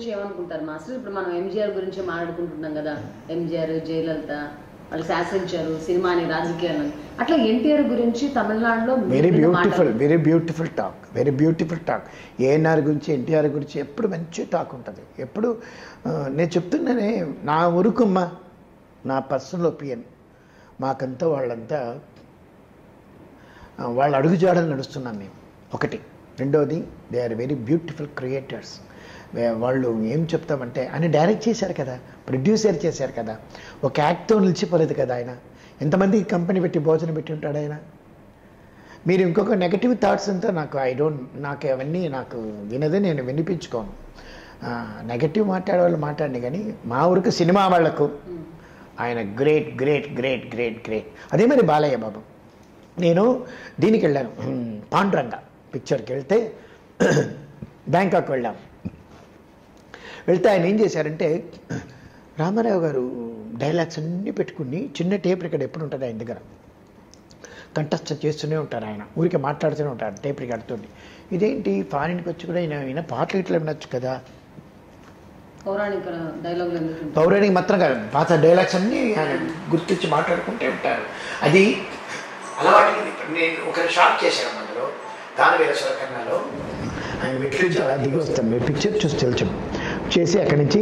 గురించి ఏమనుకుంటారు మాస్టర్ ఇప్పుడు మనం ఎంజీఆర్ గురించి మాట్లాడుకుంటున్నాం కదా ఎంజీఆర్ జయలలిత వాళ్ళు శాసించారు సినిమాని రాజకీయాలను అట్లా ఎన్టీఆర్ గురించి తమిళనాడులో వెరీ మీరు బ్యూటిఫుల్ మాట్లాడారు. Very beautiful talk very beautiful talk ANR గురించి ఎన్టీఆర్ గురించి ఎప్పుడు మంచి టాక్ ఉంటుంది ఎప్పుడు ఆ, నేను చెప్తున్నానే నా ఉరుకుమ్మ నా పర్సనల్ ఒపీనియన్ మాకంతా వాళ్ళంతా ఆ, వాళ్ళ అడుగుజాడలు నడుస్తున్నాం మేము ఒకటి రెండోది they are very beautiful creators వాళ్ళు ఏం చెప్తామంటే ఆయన డైరెక్ట్ చేశారు కదా ప్రొడ్యూసర్ చేశారు కదా ఒక యాక్ట్తో నిలిచిపోలేదు కదా ఆయన ఎంతమంది కంపెనీ పెట్టి భోజనం పెట్టి ఉంటాడు ఆయన మీరు ఇంకొక నెగటివ్ థాట్స్ అంతా నాకు ఐ డోంట్ నాకు అవన్నీ నాకు వినదే నేను వినిపించుకోను నెగటివ్ మాట్లాడే వాళ్ళు మాట్లాడి కానీ మా ఊరికి సినిమా వాళ్లకు ఆయన great great great great great అదే మరి బాలయ్య బాబు నేను దీనికి వెళ్ళాను హ్మ్, పాండురంగ పిక్చర్కి వెళ్తే బ్యాంకాక్ వెళ్ళాం వెళ్తే ఆయన ఏం చేశారంటే రామారావు గారు డైలాగ్స్ అన్నీ పెట్టుకుని చిన్న టేప్ రికార్డ్ ఎప్పుడు ఉంటుంది ఆయన దగ్గర కంఠస్థ చేస్తూనే ఉంటారు ఆయన ఊరికే మాట్లాడుతూనే ఉంటారు టేప్ రికార్డుతో ఇదేంటి ఫారిన్కి వచ్చి కూడా ఈయన ఈయన పాటలు ఇట్లా వినొచ్చు కదా పౌరాణిక డైలాగులు ఎందుకు ఉంటాయి? పౌరాణిక మాత్రం కాదు పాత డైలాగ్స్ అన్నీ ఆయన గుర్తించి మాట్లాడుకుంటూ ఉంటారు అది అలవాటు నేను ఒక షాట్ చేశాను అందులో దానవీర సురకర్ణలో ఆయన మెట్లు నుంచి అలా దిగి వస్తాం మీరు పిక్చర్ చూసి తెలుసు చేసి అక్కడి నుంచి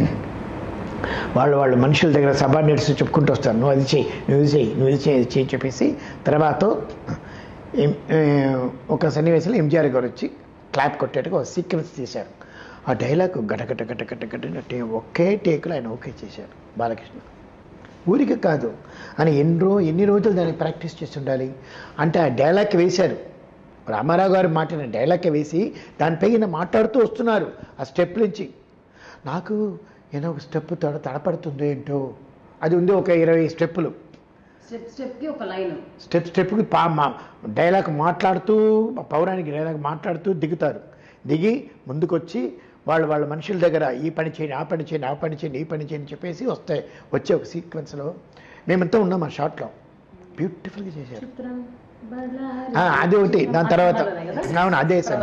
వాళ్ళు వాళ్ళు మనుషుల దగ్గర సబార్డినేట్స్ చెప్పుకుంటూ వస్తారు నువ్వు అది చేయి నువ్వు ఇది చేయి నువ్వు ఇది చేయి ఇది చేయి చెప్పేసి తర్వాత ఎం- ఏ, ఒక సన్నివేశంలో ఎంజిఆర్ గారు వచ్చి క్లాప్ కొట్టేట్టుగా ఒక సీక్వెన్స్ తీశారు ఆ డైలాగ్ గటగట గట గట గట టే ఒకే టేకులో ఆయన ఓకే చేశారు బాలకృష్ణ ఊరికి కాదు అని ఎన్ని రో ఎన్ని రోజులు దాన్ని ప్రాక్టీస్ చేసి ఉండాలి అంటే ఆ డైలాగ్ వేశారు రామారావు గారు మాట్లాడిన డైలాగ్ వేసి దానిపై ఈయన మాట్లాడుతూ వస్తున్నారు ఆ స్టెప్ నుంచి నాకు ఏదో ఒక స్టెప్ తడ తడపడుతుంది ఏంటో అది ఉంది ఒక ఇరవై స్టెప్పులు స్టెప్ స్టెప్ కి ఒక లైన్ స్టెప్ స్టెప్కి పా మా డైలాగ్ మాట్లాడుతూ పౌరాణిక డైలాగ్ మాట్లాడుతూ దిగుతారు దిగి ముందుకొచ్చి వాళ్ళు వాళ్ళ మనుషుల దగ్గర ఈ పని చేయండి ఆ పని చేయండి ఆ పని చేయండి ఈ పని చేయండి చెప్పేసి వస్తాయి వచ్చే ఒక సీక్వెన్స్లో మేమంతా ఉన్నాం ఆ షాట్లో బ్యూటిఫుల్గా చేశారు చిత్రం బళ్ళారి. ఆ, అది ఒకటి దాని తర్వాత మాట్లాడాలి కదా? అవును అదే సార్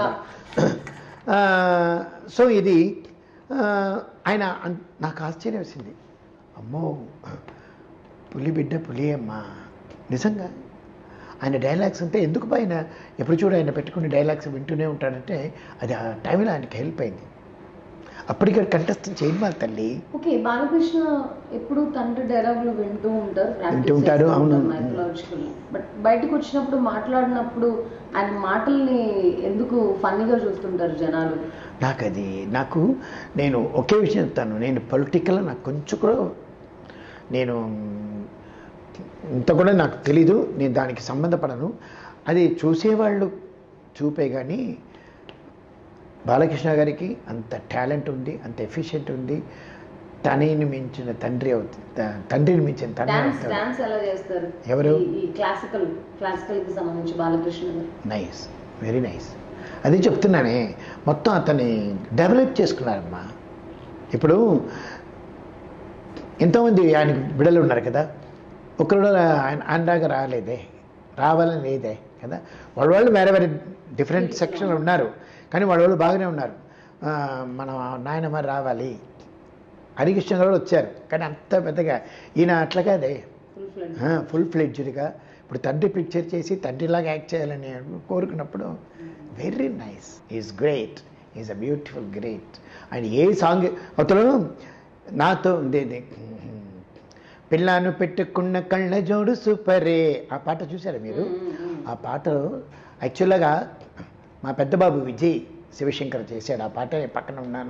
సో ఇది ఆ, ఆయన అన్- నాకు ఆశ్చర్యం వేసింది అమ్మో పులి బిడ్డ పులి అమ్మా నిజంగా ఆయన డైలాగ్స్ అంటే ఎందుకు పైన ఎప్పుడు చూడ ఆయన పెట్టుకునే డైలాగ్స్ వింటూనే ఉంటాడంటే అది ఆ టైంలో ఆయనకి హెల్ప్ అయింది అప్పటికే కంటెస్ట్ చేయను వాళ్ళ తల్లి ఓకే బాలకృష్ణ ఎప్పుడు తండ్రి డైలాగులు వింటూ ఉంటారు వింటూ ఉంటారు, అవును. మైథలాజికల్ బట్ బయటకు వచ్చినప్పుడు మాట్లాడినప్పుడు ఆయన మాటల్ని ఎందుకు ఫన్నీగా చూస్తుంటారు జనాలు నాకు అది నాకు నేను ఒకే విషయం చెప్తాను నేను పొలిటికల్ నాకు కొంచెం కూడా నేను ఇంత కూడా నాకు తెలీదు నేను దానికి సంబంధపడను అది చూసేవాళ్ళు చూపే కానీ బాలకృష్ణ గారికి అంత టాలెంట్ ఉంది అంత ఎఫిషియెంట్ ఉంది తనని మించిన తండ్రి అవుతుంది త- తండ్రిని మించిన తండ్రి డాన్స్ అవుతాడు డాన్స్ ఎలా చేస్తారు ఎవరు? ఈ- ఈ క్లాసికల్ క్లాసికల్ కి సంబంధించి బాలకృష్ణ గారు నైస్ వెరీ నైస్ అది చెప్తున్నానే మొత్తం అతన్ని డెవలప్ చేసుకున్నారమ్మా ఇప్పుడు ఎంతోమంది ఆయన బిడ్డలు ఉన్నారు కదా ఒకరు కూడా ఆయన ఆయనలాగా రాలేదే రావాలని లేదే కదా వాళ్ళ వాళ్ళు వేరే వేరే డిఫరెంట్ సెక్షన్లు ఉన్నారు కానీ వాళ్ళ వాళ్ళు బాగానే ఉన్నారు ఆ, మన నాయనమ్మ రావాలి హరికృష్ణ గారు కూడా వచ్చారు కానీ అంత పెద్దగా ఈయన అట్లా కాదే ఫుల్ ఫ్లెడ్ ఫుల్ ఫ్లెడ్జ్డ్గా ఇప్పుడు తండ్రి పిక్చర్ చేసి తండ్రిలాగా యాక్ట్ చేయాలని కోరుకున్నప్పుడు very nice is great is a beautiful great and a song అతను నాతో ఉండేది పిల్లాను పెట్టుకున్న కళ్ళ జోడు సూపరే ఆ పాట చూసారా మీరు ఆ పాట యాక్చువల్గా మా పెద్ద బాబు విజయ్ శివశంకర్ చేశాడు ఆ పాట నేను పక్కన ఉన్నాను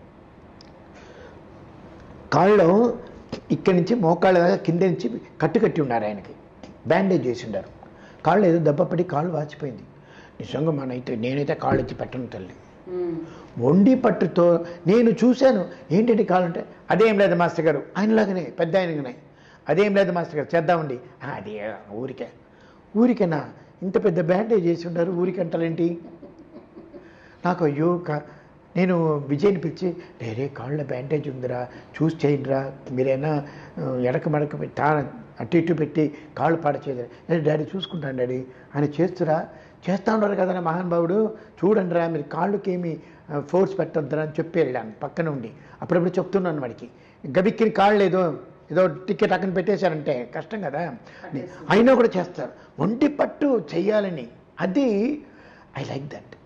కాళ్ళలో ఇక్కడి నుంచి మోకాళ్ళ దాకా కింద నుంచి కట్టు కట్టి ఉన్నారు ఆయనకి బ్యాండేజ్ చేసి ఉండారు కాళ్ళు ఏదో దెబ్బపడి కాళ్ళు వాచిపోయింది నిజంగా మనైతే నేనైతే కాళ్ళు ఎత్తి పెట్టను తల్లి వండి పట్టుతో నేను చూశాను ఏంటంటే కాళ్ళు అంటే అదేం లేదు మాస్టర్ గారు ఆయనలాగానే పెద్ద ఆయనగానే అదేం లేదు మాస్టర్ గారు చేద్దామండి "ఆ, అది ఊరికే ఊరికేనా ఇంత పెద్ద బ్యాండేజ్ చేసి ఉన్నారు ఊరికంటారేంటి నాకు అయ్యో కా- నేను విజయ్ని పిలిచి రే కాళ్ళ బ్యాండేజ్ ఉందిరా చూసి చేయండిరా మీరైనా ఆ, ఎడక మడక పెట్టి తా అటు ఇటు పెట్టి కాళ్ళు పాడ చేయలేదు డాడీ చూసుకుంటాను డాడీ ఆయన చేస్తురా చేస్తా ఉన్నారు కదా మహానుభావుడు చూడండి రా మీరు కాళ్ళకి ఏమి ఫోర్స్ పెట్టొద్దురా అని చెప్పి వెళ్ళాను పక్కన ఉండి అప్పుడప్పుడు చెప్తున్నాను వాడికి గబిక్కిని కాళ్ళు ఏదో ఏదో టికెట్ అక్కడ పెట్టేశారంటే కష్టం కదా అయినా కూడా చేస్తారు ఒంటి పట్టు చెయ్యాలని అది ఐ లైక్ దట్